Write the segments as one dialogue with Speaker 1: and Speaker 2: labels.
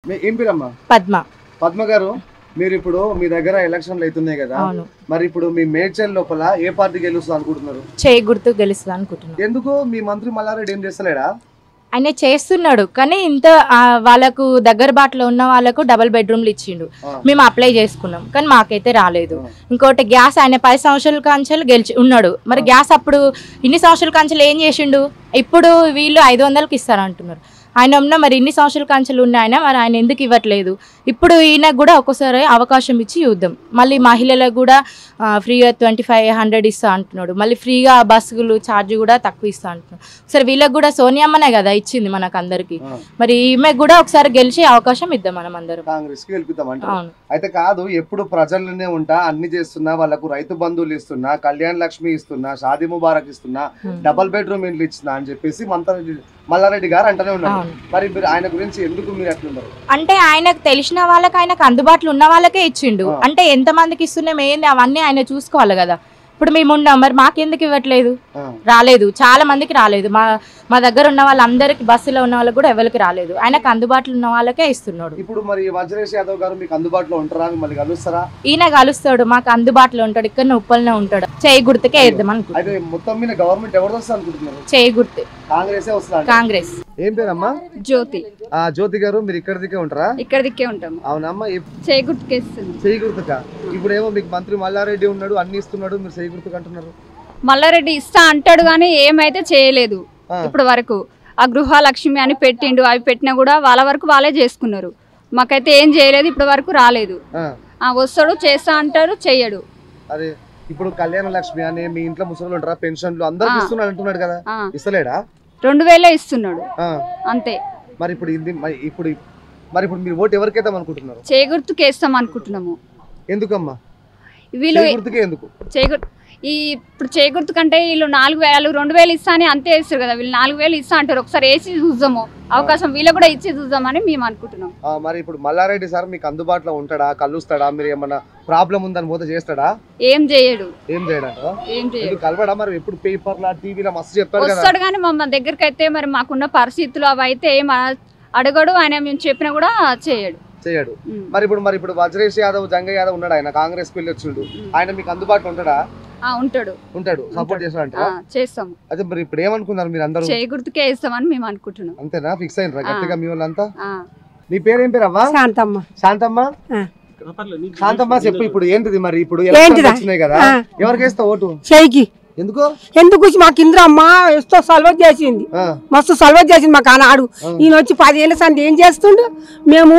Speaker 1: మీ- ఏం పేరమ్మా
Speaker 2: పద్మ
Speaker 1: పద్మ గారు మీరు ఇప్పుడు మీ దగ్గర ఎలక్షన్లు అవుతున్నాయి కదా
Speaker 2: అవును
Speaker 1: మరి ఇప్పుడు మీ మేడ్చల్ లోపల ఏ పార్టీ గెలుస్తుంది అనుకుంటున్నారు
Speaker 2: చేయి గుర్తు గెలుస్తుంది అనుకుంటున్నాను
Speaker 1: ఎందుకు మీ మంత్రి మల్లారెడ్డి ఏం చేస్తలేడా
Speaker 2: ఆయన చేస్తున్నాడు కానీ ఇంత ఆ, వాళ్ళకు దగ్గర బాటలో ఉన్న వాళ్ళకు డబుల్ బెడ్రూమ్లు ఇచ్చిండు
Speaker 1: ఆ.
Speaker 2: మేము అప్లై చేసుకున్నాం కానీ మాకైతే రాలేదు
Speaker 1: ఆ.
Speaker 2: ఇంకోటి గ్యాస్ ఆయన పది సంవత్సరాల కాంచెలు గెలిచి ఉన్నాడు మరి గ్యాస్ అప్పుడు ఇన్ని సంవత్సరాల కాంచెలు ఏం చేసిండు ఇప్పుడు వీళ్ళు ఐదు వందలకి ఇస్తారంటున్నారు ఆయన ఉన్న మరి ఇన్ని సంవత్సరాల కాంచెలు ఉన్న ఆయన మరి ఆయన ఎందుకు ఇవ్వట్లేదు ఇప్పుడు ఈయనకు కూడా ఒక్కోసారి అవకాశం ఇచ్చి చూద్దాం మళ్ళీ మహిళలకు కూడా ఆ, ఫ్రీగా ట్వంటీ ఫైవ్ హండ్రెడ్ ఇస్తా అంటున్నాడు మళ్ళీ ఫ్రీగా బస్సులు ఛార్జ్ కూడా తక్కువ ఇస్తా అంటున్నాడు సరే వీళ్ళకి కూడా సోనియమ్మనే కదా ఇచ్చింది మనకు అందరికి
Speaker 1: ఆ.
Speaker 2: మరి ఈమె కూడా ఒకసారి గెలిచే అవకాశం ఇద్దాం మనం అందరం
Speaker 1: కాంగ్రెస్ కి గెలుపుతాం అంటారు
Speaker 2: అవును
Speaker 1: అయితే కాదు ఎప్పుడు ప్రజల్లోనే ఉంటా అన్ని చేస్తున్నా వాళ్ళకు రైతు బంధువులు ఇస్తున్నా కళ్యాణ్ లక్ష్మి ఇస్తున్నా షాదీ ముబారక్ ఇస్తున్నా
Speaker 2: Hmm.
Speaker 1: డబల్ బెడ్రూమ్ ఇండ్లు ఇచ్చినా అని చెప్పేసి మంత్రి మల్లారెడ్డి గారు అంటనే ఉన్నారు
Speaker 2: అవును
Speaker 1: మరి మీరు ఆయన గురించి ఎందుకు మీరు అట్లున్నారు
Speaker 2: అంటే ఆయనకు తెలిసిన వాళ్ళకి ఆయనకు అందుబాటులో ఉన్న వాళ్ళకే ఇచ్చిండు
Speaker 1: ఆ.
Speaker 2: అంటే ఎంత మందికి ఇస్తున్నాం ఏంది అవన్నీ ఆయన చూసుకోవాలి కదా ఇప్పుడు మేము ఉన్నాం మరి మాకెందుకు ఇవ్వట్లేదు
Speaker 1: ఆ.
Speaker 2: రాలేదు చాలా మందికి రాలేదు మా మా దగ్గర ఉన్న వాళ్ళందరికి బస్సులో ఉన్న వాళ్ళకి కూడా ఎవరికి రాలేదు ఆయనకు అందుబాటులో ఉన్న వాళ్ళకే ఇస్తున్నాడు
Speaker 1: ఇప్పుడు మరి వజ్రేష్ యాదవ్ గారు మీకు అందుబాటులో ఉంటారా మిమ్మల్ని కలుస్తారా
Speaker 2: ఈయన కలుస్తాడు మాకు అందుబాటులో ఉంటాడు ఇక్కడ ఉప్పలనే ఉంటాడు చేయి గుర్తుకే ఇద్దాం అనుకుంటున్నాం
Speaker 1: అయితే మొత్తం మీద గవర్నమెంట్ ఎవరు వస్తుంది అనుకుంటున్నారు
Speaker 2: చేయి గుర్తు
Speaker 1: కాంగ్రెసే వస్తుంది
Speaker 2: కాంగ్రెస్
Speaker 1: ఏం పేరమ్మా
Speaker 3: జ్యోతి
Speaker 1: ఆ జ్యోతి గారు మీరు ఇక్కడ దిక్కే ఉంటారా
Speaker 3: ఇక్కడ దిక్కే ఉంటాము
Speaker 1: అవునమ్మా
Speaker 3: చేయి గుర్తుకేస్తుంది
Speaker 1: చేయి గుర్తుక ఇప్పుడు ఏమో మీకు మంత్రి మల్లారెడ్డి ఉన్నాడు అన్ని ఇస్తున్నాడు మీరు చేయి గుర్తుకు అంటున్నారు
Speaker 3: మల్లారెడ్డి ఇస్తా అంటాడు కానీ ఏమైతే చేయలేదు
Speaker 1: ఆ.
Speaker 3: ఇప్పటి వరకు ఆ గృహలక్ష్మి అని పెట్టిండు అవి పెట్టినా కూడా వాళ్ళ వరకు వాళ్ళే చేసుకున్నారు మాకైతే ఏం చేయలేదు ఇప్పటి వరకు రాలేదు
Speaker 1: ఆ,
Speaker 3: ఆ వస్తాడు చేస్తా అంటారు చెయ్యడు
Speaker 1: అరే ఇప్పుడు కళ్యాణ లక్ష్మి అని మీ ఇంట్లో ముసలు ఉంటారా పెన్షన్లు అందరికి
Speaker 3: ఆ.
Speaker 1: ఇస్తున్నాడు అంటున్నాడు కదా
Speaker 3: ఆ,
Speaker 1: ఇస్తలేడా
Speaker 3: రెండు వేలే ఇస్తున్నాడు
Speaker 1: ఆ,
Speaker 3: అంతే
Speaker 1: మరి ఇప్పుడు ఇది మరి ఇప్పుడు మరి ఇప్పుడు మీరు ఓటు ఎవరికైతే అనుకుంటున్నారు
Speaker 3: చేయి గుర్తుకేస్తాం అనుకుంటున్నాము
Speaker 1: ఎందుకమ్మా
Speaker 3: వీళ్ళు
Speaker 1: చేయి గుర్తుకే ఎందుకు
Speaker 3: చేయి గుర్తు ఈ ఇప్పుడు చేయి గుర్తు కంటే వీళ్ళు నాలుగు వేలు రెండు వేలు ఇస్తా అని అంతే ఇస్తారు కదా వీళ్ళు నాలుగు వేలు ఇస్తా అంటారు ఒకసారి వేసి చూద్దాము అవకాశం వీళ్ళకి కూడా ఇచ్చి చూద్దామని మేము అనుకుంటున్నాం
Speaker 1: ఆ, మరి ఇప్పుడు మల్లారెడ్డి సార్ మీకు అందుబాటులో ఉంటాడా కలుస్తాడా మీరు ఏమన్నా ప్రాబ్లం ఉందని పోతే చేస్తాడా
Speaker 3: ఏం చేయడు
Speaker 1: ఏం చేయడంటారా
Speaker 3: ఏం చేయడు
Speaker 1: ఎందుకు కలవడా మరి ఎప్పుడు పేపర్లా టీవీలో మస్తు చెప్తారు కదా
Speaker 3: వస్తాడు కానీ మా దగ్గరికి అయితే మరి మాకున్న పరిస్థితులు అవి అయితే ఏం అ- అడగడు ఆయన మేము చెప్పినా కూడా చేయడు
Speaker 1: చేయడు
Speaker 3: ఉమ్.
Speaker 1: మరి ఇప్పుడు మరి ఇప్పుడు వజ్రేష్ యాదవ్ జంగ యాదవ్ ఉన్నాడు ఆయన కాంగ్రెస్ వెళ్ళి వచ్చిండు ఆయన మీకు అందుబాటులో ఉంటాడా
Speaker 3: ఆ, ఉంటాడు
Speaker 1: ఉంటాడు సపోర్ట్ చేస్తాడంట
Speaker 3: ఆ, చేస్తాం
Speaker 1: అదే మరి ఇప్పుడు ఏమనుకున్నారు మీరు అందరూ
Speaker 3: చేయి గుర్తుకే ఇస్తామని మేము అనుకుంటున్నాం
Speaker 1: అంతేనా ఫిక్స్ అయినరా
Speaker 3: ఆ.
Speaker 1: గట్టిగా మీ వాళ్ళంతా
Speaker 3: ఆ.
Speaker 1: నీ పేరేం పేరు అవ్వా
Speaker 4: శాంతమ్మ
Speaker 1: శాంతమ్మ
Speaker 4: ఆ.
Speaker 1: శాంతమ్మ చెప్పు ఇప్పుడు ఏంటిది మరి ఇప్పుడు
Speaker 4: ఏంటిదా?
Speaker 1: ఎలక్షన్స్ వచ్చినాయి కదా
Speaker 4: ఆ.
Speaker 1: ఎవరికి వేస్తావు ఓటు
Speaker 4: చేయికి
Speaker 1: ఎందుకు
Speaker 4: ఎందుకు మాకు ఇంద్ర అమ్మ ఎంతో సల్వత్ చేసింది
Speaker 1: ఆ,
Speaker 4: మస్తు సల్వత్ చేసింది మాకు ఆనాడు ఈయన వచ్చి పదేళ్ళ సంది ఏం చేస్తుండు మేము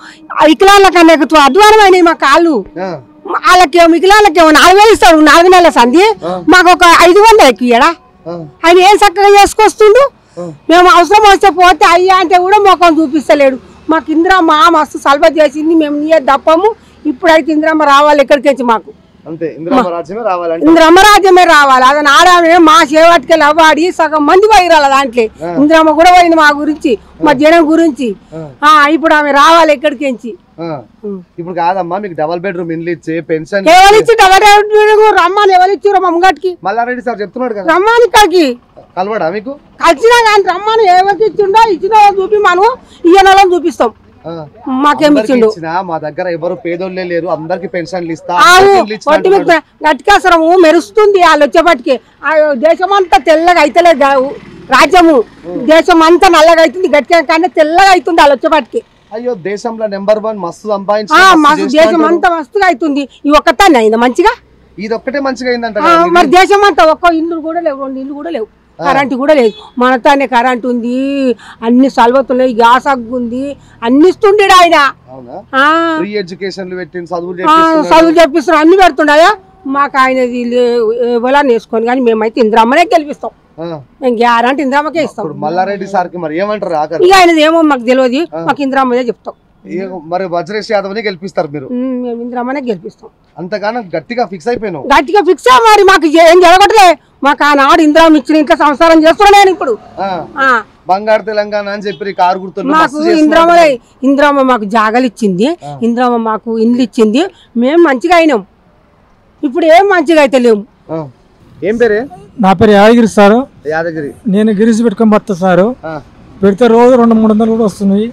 Speaker 4: వికలాల కన్నా ఎక్కువ అధ్వానం అయినాయి మా కాళ్ళు
Speaker 1: ఆ,
Speaker 4: వాళ్ళకి వికలాలకేమో నాలుగు వేలు ఇస్తాడు నాలుగు నెలల సంది మాకు ఒక ఐదు వందలు ఎక్కువడా
Speaker 1: ఆ,
Speaker 4: ఆయన ఏం చక్కగా చేసుకొస్తుండు
Speaker 1: ఆ.
Speaker 4: మేము అవసరం వస్తే పోతే అయ్యా అంటే కూడా ముఖం చూపిస్తలేడు మాకు ఇంద్రమ్మ మస్తు సల్వత్ చేసింది మేము నీయే దప్పము ఇప్పుడైతే ఇంద్రమ్మ రావాలి ఇక్కడికి వచ్చి మాకు
Speaker 1: అంతే ఇందిరామ రాజ్యమే రావాలంటే
Speaker 4: ఇంద్రమ్మ రాజ్యమే రావాలి అది ఆడామే మా సేవటికి అవ్వాడి సగం మంది పోయిరాల దాంట్లో ఇంద్రమ్మ కూడా పోయింది మా గురించి మా జనం గురించి ఆ ఇప్పుడు ఆమె రావాలి ఎక్కడికి నుంచి
Speaker 1: ఆ, ఇప్పుడు కాదమ్మా మీకు డబల్ బెడ్రూమ్ ఇండ్లు ఇచ్చే పెన్షన్
Speaker 4: ఎవరిచ్చి ఎవరు రమ్మని ఎవరిచ్చారు మా ముంగటికి
Speaker 1: మల్లారెడ్డి సార్ చెప్తున్నాడు కదా
Speaker 4: రమ్మని ఇక్కడికి
Speaker 1: కలవడా మీకు
Speaker 4: కలిసినా కానీ రమ్మని ఎవరికి ఇచ్చిండో ఇచ్చిన వాళ్ళని చూపి మనం ఇయ్యన చూపిస్తాం
Speaker 1: ఆ.
Speaker 4: మాకేం
Speaker 1: అందరికీ
Speaker 4: ఇచ్చిండు
Speaker 1: ఇచ్చినా మా దగ్గర ఎవరు పేదోళ్ళే లేరు అందరికి పెన్షన్లు ఇస్తా
Speaker 4: ఆవు
Speaker 1: అందరికీ ఇల్లు ఇచ్చినా
Speaker 4: పొట్టి
Speaker 1: అంటున్నాడు.
Speaker 4: గట్టికేసరము మెరుస్తుంది వాళ్ళు వచ్చేపటికి ఆ దేశమంతా తెల్లగా అయితలేదు గా- రాజ్యము దేశం అంతా నల్లగా అవుతుంది గట్టిగా కానీ తెల్లగా అవుతుంది వాళ్ళు వచ్చేపటికి
Speaker 1: అయ్యో దేశంలో నెంబర్ వన్ మస్తు సంపాదించి
Speaker 4: ఆ,
Speaker 1: మస్తు
Speaker 4: మస్తు
Speaker 1: చేస్తా
Speaker 4: దేశం
Speaker 1: అంటారు.
Speaker 4: అంతా మస్తుగా అవుతుంది ఈ ఒక్కతాన్ని అయింది మంచిగా
Speaker 1: ఇది ఒక్కటే మంచిగా అయిందంట
Speaker 4: ఆ,
Speaker 1: కదా
Speaker 4: మరి
Speaker 1: ఇది.
Speaker 4: దేశం అంతా ఒక్క ఇల్లు కూడా లేవు రెండు ఇల్లు కూడా లేవు కరెంటు కూడా లేదు మనతానే కరెంట్ ఉంది అన్ని సల్వతున్నాయి గ్యాస్ అగ్గు ఉంది అన్ని ఇస్తుండేడు ఆయన
Speaker 1: అవునా
Speaker 4: ఆ,
Speaker 1: ఫ్రీ ఎడ్యుకేషన్లు పెట్టిన చదువులు
Speaker 4: ఆ,
Speaker 1: చెప్పిస్తున్నాడు.
Speaker 4: చదువులు చెప్పిస్తున్నారు అన్ని పెడుతుండయా మాకు ఆయనది ఎవరైనా వేసుకొని కానీ మేమైతే ఇంద్రమ్మనే గెలిపిస్తాం
Speaker 1: ఆ,
Speaker 4: మేము గ్యారంటీ ఇంద్రమ్మకే ఇస్తాం
Speaker 1: ఇప్పుడు మల్లారెడ్డి సార్కి మరి ఏమంటారు ఆఖరి
Speaker 4: ఇక ఆయనది ఏమో మాకు తెలియదు మాకు ఇంద్రమ్మనే చెప్తాం
Speaker 1: ఏ- మరి వజ్రేష్ యాదవ్ని గెలిపిస్తారు మీరు
Speaker 4: ఉమ్, మేము ఇంద్రమ్మనే గెలిపిస్తాం
Speaker 1: అంతగానో గట్టిగా ఫిక్స్ అయిపోయినావు
Speaker 4: గట్టిగా ఫిక్స్ మరి మాకు ఏం జరగట్లే మాకు ఆనాడు ఇంద్రమ్మ ఇచ్చిన ఇంట్లో సంసారం చేస్తున్నా నేను ఇప్పుడు
Speaker 1: ఆ,
Speaker 4: ఆ,
Speaker 1: బంగారు తెలంగాణ అని చెప్పి కారు గుర్తులు
Speaker 4: మాకు
Speaker 1: మస్తు చేస్తున్నారు.
Speaker 4: ఇంద్రమ్మ ఇంద్రమ్మ మాకు జాగలు ఇచ్చింది ఇంద్రమ్మ మాకు ఇండ్లు ఇచ్చింది మేము మంచిగా అయినాం ఇప్పుడు ఏం మంచిగా అయితే లేము
Speaker 1: ఆ. ఏం పేరే
Speaker 5: నా పేరు యాదగిరి సారు
Speaker 1: యాదగిరి
Speaker 5: నేను గిరిసి పెట్టుకొని వస్తా సారు
Speaker 1: ఆ,
Speaker 5: పెడితే రోజు రెండు మూడు వందలు కూడా వస్తున్నాయి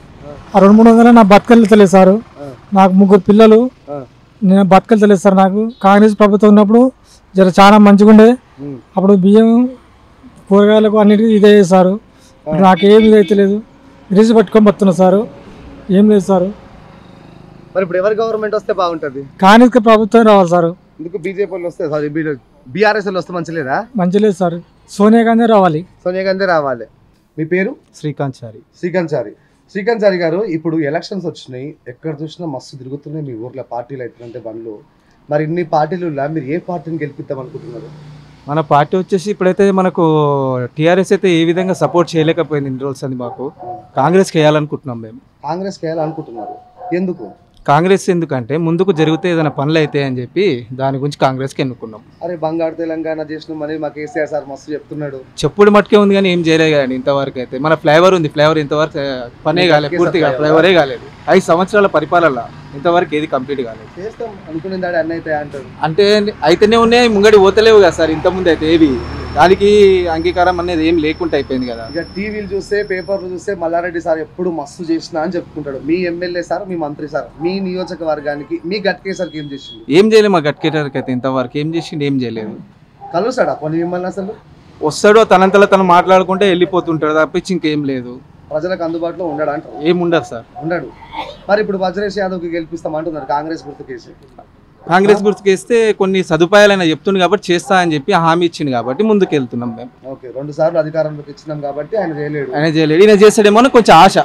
Speaker 5: ఆ రెండు మూడు వందలు నా బతకలేదు సార్
Speaker 1: ఆ.
Speaker 5: నాకు ముగ్గురు పిల్లలు
Speaker 1: ఆ.
Speaker 5: నేను బతకలేదు సార్ నాకు కాంగ్రెస్ ప్రభుత్వం ఉన్నప్పుడు జర చాలా మంచిగా ఉండే
Speaker 1: ఉమ్.
Speaker 5: అప్పుడు బియ్యం కూరగాయలకు అన్నిటికీ ఇదే సారు ఇప్పుడు నాకేం ఇదైతే లేదు గ్రీజు పట్టుకొని బతున్నా సారు ఏం లేదు సారు
Speaker 1: మరి ఇప్పుడు ఎవరి గవర్నమెంట్ వస్తే బాగుంటది
Speaker 5: కాంగ్రెస్ ప్రభుత్వం రావాలి సారు
Speaker 1: ఎందుకు బీజేపీ వాళ్ళు వస్తే సారీ బీఆర్ఎస్ వాళ్ళు వస్తే మంచి లేదా
Speaker 5: మంచి లేదు సార్ సోనియా గాంధీ రావాలి
Speaker 1: సోనియా గాంధీ రావాలి మీ పేరు
Speaker 6: శ్రీకాంత్ చారి
Speaker 1: శ్రీకాంత్ చారి శ్రీకాంత్ చారి గారు ఇప్పుడు ఎలక్షన్స్ వచ్చినాయి ఎక్కడ చూసినా మస్తు తిరుగుతున్నాయి మీ ఊర్లో పార్టీలు అవుతుందంటే బండ్లు మరి ఇన్ని పార్టీలు ఉన్నా మీరు ఏ పార్టీని గెలిపిద్దాం అనుకుంటున్నారు
Speaker 6: మన పార్టీ వచ్చేసి ఇప్పుడైతే మనకు టీఆర్ఎస్ అయితే ఏ విధంగా సపోర్ట్ చేయలేకపోయింది ఇన్ని రోజులు అది మాకు కాంగ్రెస్కి వేయాలనుకుంటున్నాం మేము
Speaker 1: కాంగ్రెస్కి వేయాలనుకుంటున్నారు ఎందుకు
Speaker 6: కాంగ్రెస్ ఎందుకంటే ముందుకు జరిగితే ఏదైనా పనులు అయితే అని చెప్పి దాని గురించి కాంగ్రెస్కి ఎన్నుకున్నాం
Speaker 1: అరే బంగారు తెలంగాణ చేసినామని మా కేసీఆర్ సార్ మస్తు చెప్తున్నాడు
Speaker 6: చెప్పుడు మట్టుకే ఉంది కానీ ఏం చేయలేదు కానీ ఇంతవరకు అయితే మన ఫ్లేవర్ ఉంది ఫ్లేవర్ ఇంతవరకు ఆ, పనే కాలేదు పూర్తిగా ఫ్లేవరే కాలేదు ఐదు సంవత్సరాల పరిపాలన ఇంతవరకు ఏది కంప్లీట్ కాలేదు
Speaker 1: చేస్తాం అనుకునే దాడి అన్న అయితే అంటాడు
Speaker 6: అంటే అయితేనే ఉన్నాయి ముంగడి పోతలేవు కదా సార్ ఇంతకుముందు అయితే ఏవి దానికి అంగీకారం అనేది ఏం లేకుండా అయిపోయింది కదా
Speaker 1: ఇక టీవీలు చూస్తే పేపర్లు చూస్తే మల్లారెడ్డి సార్ ఎప్పుడు మస్తు చేసినా అని చెప్పుకుంటాడు మీ ఎమ్మెల్యే సార్ మీ మంత్రి సార్ మీ నియోజకవర్గానికి మీ గట్కేసరికి ఏం చేసిండు
Speaker 6: ఏం చేయలేదు మా గట్కేటర్కి అయితే ఇంతవరకు ఏం చేసిండు ఏం చేయలేదు
Speaker 1: కలుస్తాడా కొన్ని మిమ్మల్ని అసలు
Speaker 6: వస్తాడో తనంతలో తను మాట్లాడుకుంటే వెళ్ళిపోతుంటాడు తప్పించి ఇంకేం లేదు
Speaker 1: ప్రజలకు అందుబాటులో ఉండడు అంటారు
Speaker 6: ఏం ఉండదు సార్
Speaker 1: ఉండడు మరి ఇప్పుడు వజ్రేష్ యాదవ్కి గెలిపిస్తాం అంటున్నారు కాంగ్రెస్ గుర్తుకేసి
Speaker 6: కాంగ్రెస్ గుర్తుకేస్తే కొన్ని సదుపాయాలు ఆయన చెప్తుంది కాబట్టి చేస్తా అని చెప్పి హామీ ఇచ్చింది కాబట్టి ముందుకు వెళ్తున్నాం మేము
Speaker 1: ఓకే రెండు సార్లు అధికారంలోకి ఇచ్చినాం కాబట్టి ఆయన చేయలేడు
Speaker 6: ఆయన చేయలేడు ఈయన చేస్తాడేమో అని కొంచెం ఆశ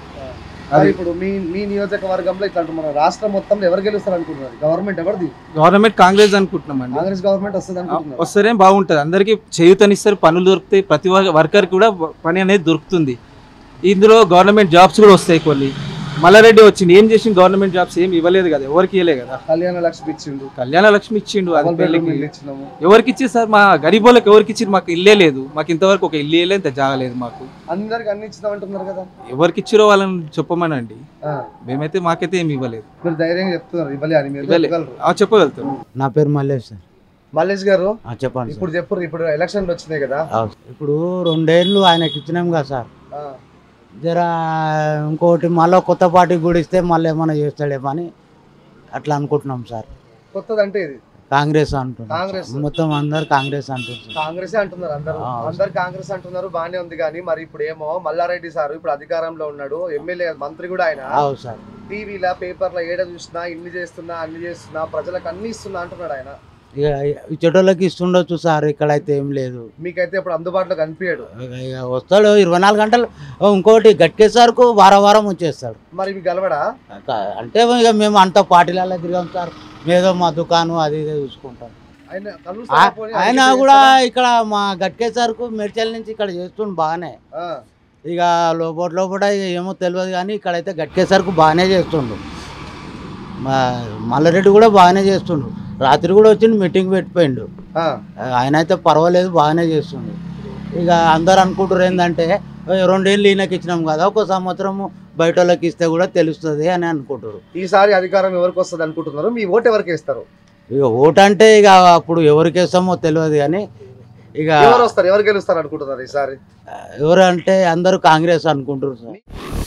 Speaker 1: మరి ఇప్పుడు మీ మీ నియోజకవర్గంలో ఇట్లా మన రాష్ట్రం మొత్తంలో ఎవరు గెలుస్తారు అనుకుంటున్నారు గవర్నమెంట్ ఎవరిది
Speaker 6: గవర్నమెంట్ కాంగ్రెస్ అనుకుంటున్నాం అండి
Speaker 1: కాంగ్రెస్ గవర్నమెంట్ వస్తుంది అనుకుంటున్నారు
Speaker 6: వస్తేనే బాగుంటుంది అందరికీ చేయూతనిస్తారు పనులు దొరుకుతాయి ప్రతి వర్కర్కి కూడా పని అనేది దొరుకుతుంది ఇందులో గవర్నమెంట్ జాబ్స్ కూడా వస్తాయి కొన్ని మల్లారెడ్డి వచ్చింది ఏం చేసింది గవర్నమెంట్ జాబ్స్ ఏం ఇవ్వలేదు కదా ఎవరికి ఇవ్వలే కదా
Speaker 1: కళ్యాణ లక్ష్మి ఇచ్చిండు
Speaker 6: కళ్యాణ లక్ష్మి ఇచ్చిండు అది
Speaker 1: డబుల్ బెడ్రూమ్
Speaker 6: పెళ్ళికి
Speaker 1: ఇల్లు ఇచ్చినాము
Speaker 6: ఎవరికి ఇచ్చారు సార్ మా గరీబోళ్ళకి ఎవరికి ఇచ్చారు మాకు ఇల్లే లేదు మాకు ఇంతవరకు ఒక ఇల్లు ఇల్లే ఇంత జాగలేదు మాకు
Speaker 1: అందరికి అన్ని ఇచ్చినాం అంటున్నారు కదా
Speaker 6: ఎవరికి ఇచ్చిరో వాళ్ళని చెప్పమనండి
Speaker 1: ఆ,
Speaker 6: మేమైతే మాకైతే ఏమి ఇవ్వలేదు
Speaker 1: మీరు ధైర్యంగా చెప్తున్నారు ఇవ్వలే అని మీరు
Speaker 6: ఇవ్వలే.
Speaker 1: చెప్పగలరు
Speaker 6: ఆ, చెప్పగలుగుతాం
Speaker 7: నా పేరు మల్లేష్ సార్
Speaker 1: మల్లేష్ గారు
Speaker 7: ఆ, చెప్పండి సార్
Speaker 1: ఇప్పుడు చెప్పు ఇప్పుడు ఎలక్షన్లు వచ్చినాయి కదా
Speaker 7: ఆ, ఇప్పుడు రెండేళ్ళు ఆయనకి ఇచ్చినాం కదా సార్
Speaker 1: ఆ,
Speaker 7: జర ఇంకోటి మళ్ళీ కొత్త పార్టీ కూడా ఇస్తే మళ్ళీ ఏమైనా చేస్తాడేమో అని అట్లా అనుకుంటున్నాం సార్
Speaker 1: కొత్తది అంటే ఇది
Speaker 7: కాంగ్రెస్ అంటున్నాం
Speaker 1: కాంగ్రెస్.
Speaker 7: సార్. మొత్తం అందరు కాంగ్రెస్ అంటున్నారు
Speaker 1: కాంగ్రెస్ అంటున్నారు అందరు
Speaker 7: ఆ,
Speaker 1: అందరు కాంగ్రెస్ అంటున్నారు బానే ఉంది కానీ మరి ఇప్పుడు ఏమో మల్లారెడ్డి సార్ ఇప్పుడు అధికారంలో ఉన్నాడు ఎమ్మెల్యే మంత్రి కూడా ఆయన
Speaker 7: అవు సార్
Speaker 1: టీవీలా పేపర్లో ఏడ చూసినా ఇన్ని చేస్తున్నా అన్ని చేస్తున్నా ప్రజలకు అన్ని ఇస్తున్నా అంటున్నాడు ఆయన
Speaker 7: ఇక ఇచ్చేటోళ్ళకి ఇస్తుండొచ్చు సార్ ఇక్కడైతే ఏం లేదు
Speaker 1: మీకైతే ఇప్పుడు అందుబాటులో కనిపించాడు
Speaker 7: ఇక ఇక వస్తాడు ఇరవై నాలుగు గంటలు ఓ, ఇంకోటి గట్కేసార్కు వారం వారం వచ్చేస్తాడు
Speaker 1: మరి మీకు గెలవడా
Speaker 7: క- అంటే ఇక మేము అంత పార్టీలలో తిరిగాం సార్ ఏదో మా దుకాణం అది ఇదే చూసుకుంటాం
Speaker 1: ఆయన
Speaker 7: ఆ-
Speaker 1: కలుస్తాడా పోనీ?
Speaker 7: ఆయన
Speaker 1: ఆయన
Speaker 7: కూడా
Speaker 1: చేస్తాడా?
Speaker 7: ఇక్కడ మా గట్కేసార్కు మెడ్చల్ నుంచి ఇక్కడ చేస్తుండు బాగానే
Speaker 1: ఆ,
Speaker 7: ఇక లోపల లోపల ఇక ఏమో తెలియదు కానీ ఇక్కడైతే గట్కేసరికి బాగానే చేస్తుండు మా మల్లారెడ్డి కూడా బాగానే చేస్తుండు రాత్రి కూడా వచ్చి మీటింగ్ పెట్టిపోయిండు
Speaker 1: ఆ,
Speaker 7: ఆయన అయితే పర్వాలేదు బాగానే చేస్తుండు ఇక అందరు అనుకుంటారు ఏంటంటే "ఓ, రెండేళ్ళు ఈయనకి ఇచ్చినాం కదా ఒక సంవత్సరము బయట వాళ్ళకి ఇస్తే కూడా తెలుస్తుంది అని అనుకుంటారు
Speaker 1: ఈసారి అధికారం ఎవరికి వస్తుంది అనుకుంటున్నారు మీ ఓటు ఎవరికి వేస్తారు
Speaker 7: ఇక ఓటు అంటే ఇక అప్పుడు ఎవరికి వేస్తామో తెలియదు కానీ ఇక
Speaker 1: ఎవరు వస్తారు ఎవరు గెలుస్తారు అనుకుంటున్నారు ఈసారి
Speaker 7: ఎవరు అంటే అందరూ కాంగ్రెస్ అనుకుంటారు సార్